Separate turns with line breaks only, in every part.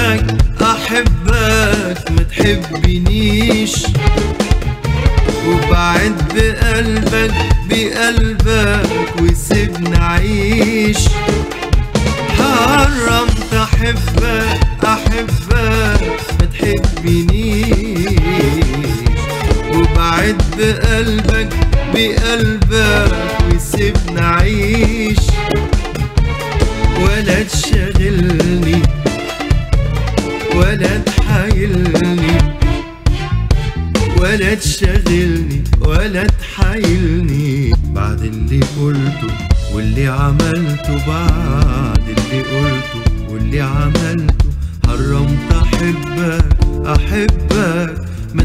أحبك أحبك ما تحبنيش وبعد بقلبك بقلبك وسيبني أعيش حرمت أحبك أحبك ما تحبنيش وبعد بقلبك بقلبك وسيبني أعيش ولا تشغلني ولا تحايلني ولا تشغلني ولا تحايلني بعد اللي قلته واللي عملته بعد اللي قلته واللي عملته حرمت احبك احبك ما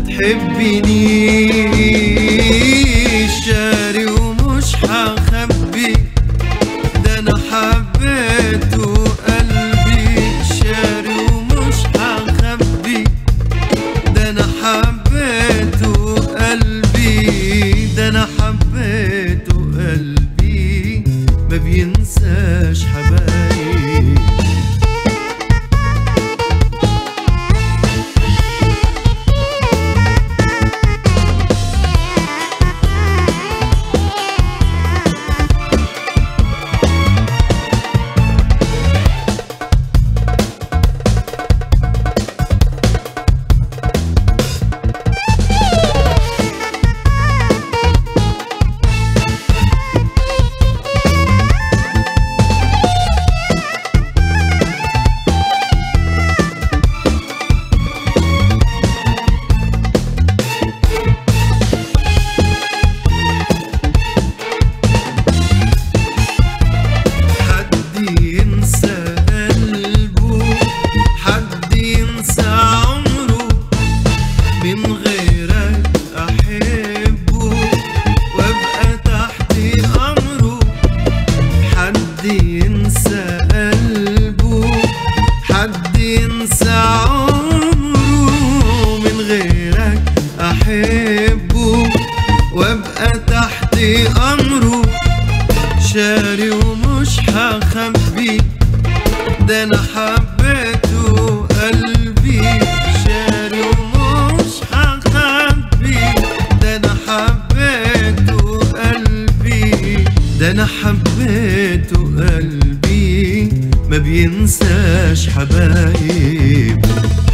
تحبنيش شاري ومش هخبي ده انا حبيته قلبي شاري ومش هخبي ده انا حبيته قلبي ده انا حبيته قلبي ما بينساش حبايب حد ينسى قلبه حد ينسى عمره من غيرك أحبه وأبقى تحت أمره حد ينسى قلبه حد ينسى عمره من غيرك أحبه وأبقى تحت أمره شاري ومش هخبي ده انا حبيته قلبي شاري ومش هخبي ده انا حبيته قلبي ده انا حبيته قلبي ما بينساش حبايب